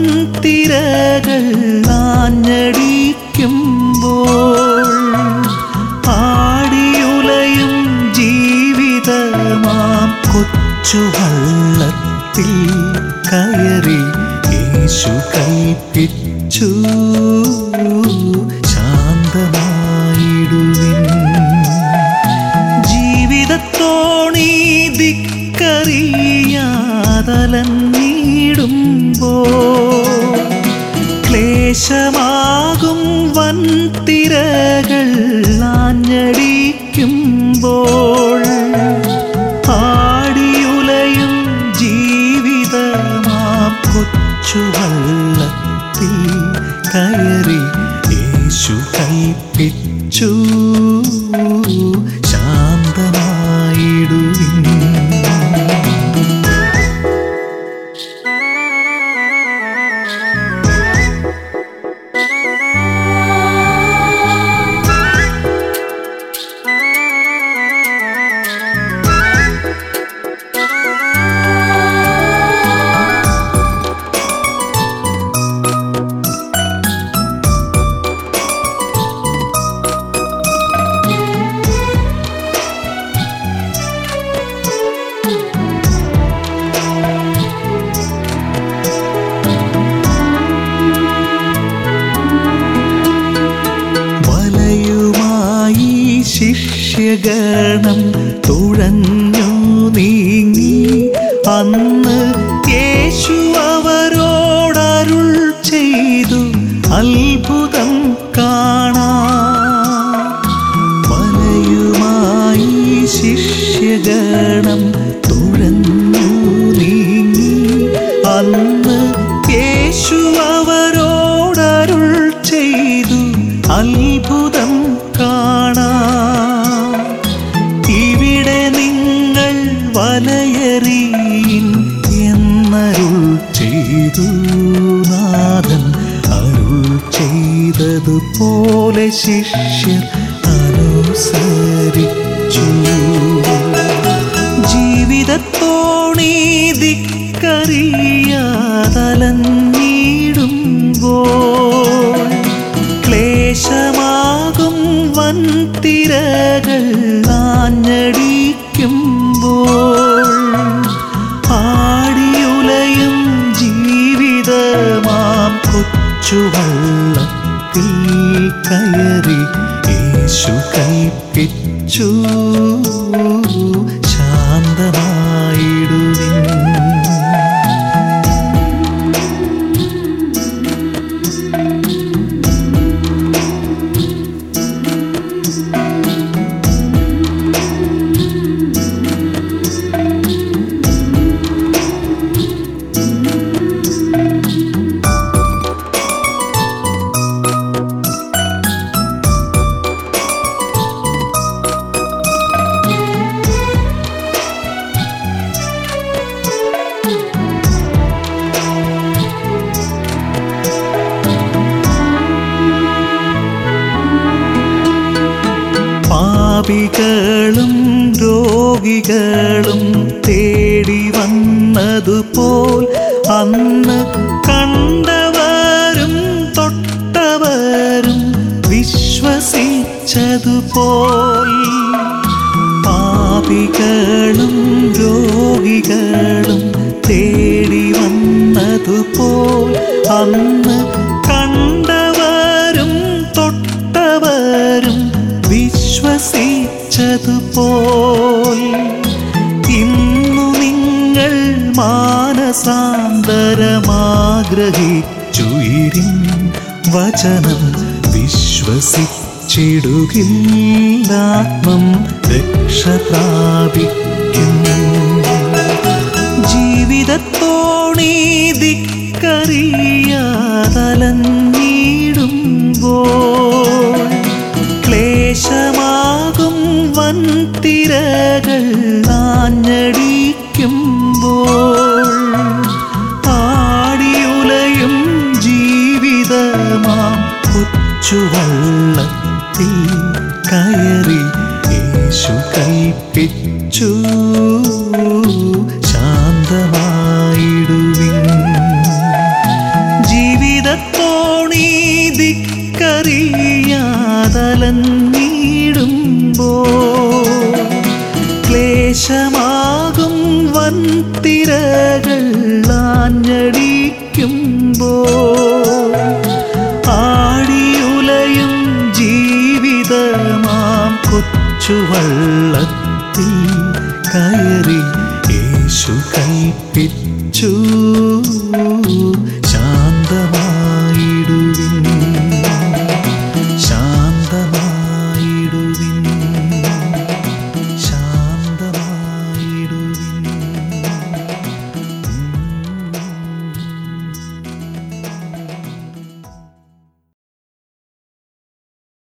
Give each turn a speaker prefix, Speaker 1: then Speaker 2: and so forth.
Speaker 1: വൻതിരകൾ ആഞ്ഞടിക്കുമ്പോൾ ആടിയുലയും ജീവിതമാം കൊച്ചു വള്ളത്തിൽ കയറി യേശു കൈപ്പിച്ചു ശാന്തമായിടുവിൻ ജീവിതത്തോണി ദിക്കറിയാതലഞ്ഞിടുമ്പോ ക്ലേശമാകും വൻതിരകൾ ആഞ്ഞടിക്കുമ്പോൾ ആടിയുലയും ജീവിതമാം കൊച്ചു വള്ളത്തിൽ കയറി യേശു കൈപ്പിച്ചു ശാന്തമായിടുവിൻ വലയുമായി ശിഷ്യഗണം തുഴഞ്ഞു നീങ്ങി അന്ന് യേശു അവരോടരുൾ ചെയ്തു അത്ഭുതം കാണാം വലയുമായി ശിഷ്യഗണം തുഴഞ്ഞു നീങ്ങി അന്ന് യേശു അവരോടരുൾ ചെയ്തു അത്ഭുതം കാണാം ഇവിടെ നിങ്ങൾ വലയറിയിൻ എന്നരുൾ ചെയ്തു നാഥൻ അരുൾ ചെയ്തതുപോലെ ശിഷ്യർ അനുസരിച്ചു ജീവിതത്തോണി ദിക്കറിയാതലഞ്ഞിടുമ്പോൾ ക്ലേശമാകും വൻതിരകൾ ആഞ്ഞടിക്കുമ്പോൾ ആടിയുലയും ജീവിതമാം കൊച്ചു വള്ളത്തിൽ കയറി യേശു കൈപ്പിച്ചു ശാന്തമായിടുവിൻ പാപികളും രോഗികളും തേടി വന്നതുപോൽ അന്ന് കണ്ടവരും തൊട്ടവരും വിശ്വസിച്ചതുപോൽ പാപികളും രോഗികളും തേടി വന്നതുപോൽ അന്ന് കണ്ടവരും തൊട്ടവരും വിശ്വസിച്ചതുപോൽ ഇന്നു നിങ്ങൾ മാനസാന്തരമാഗ്രഹിച്ചുയിരിൻ വചനം വിശ്വസിച്ചിടുകില്ലാത്മം രക്ഷ പ്രാപിക്കും ജീവിതത്തോണി ദിക്കറിയാതലഞ്ഞിടുമ്പോൾ ക്ലേശമാകും വൻതിരകൾ ആഞ്ഞടിക്കുമ്പോൾ ആടിയുലയും ജീവിതമാം കൊച്ചുവള്ളത്തിൽ കയറി യേശു കൈപ്പിച്ചു ശാന്തമായിടുവിൻ തിരകൾ ആഞ്ഞടിക്കുമ്പോൾ ആടിയുലയും ജീവിതമാം കൊച്ചുവള്ളത്തിൽ കയറി യേശു കൽപ്പിച്ചു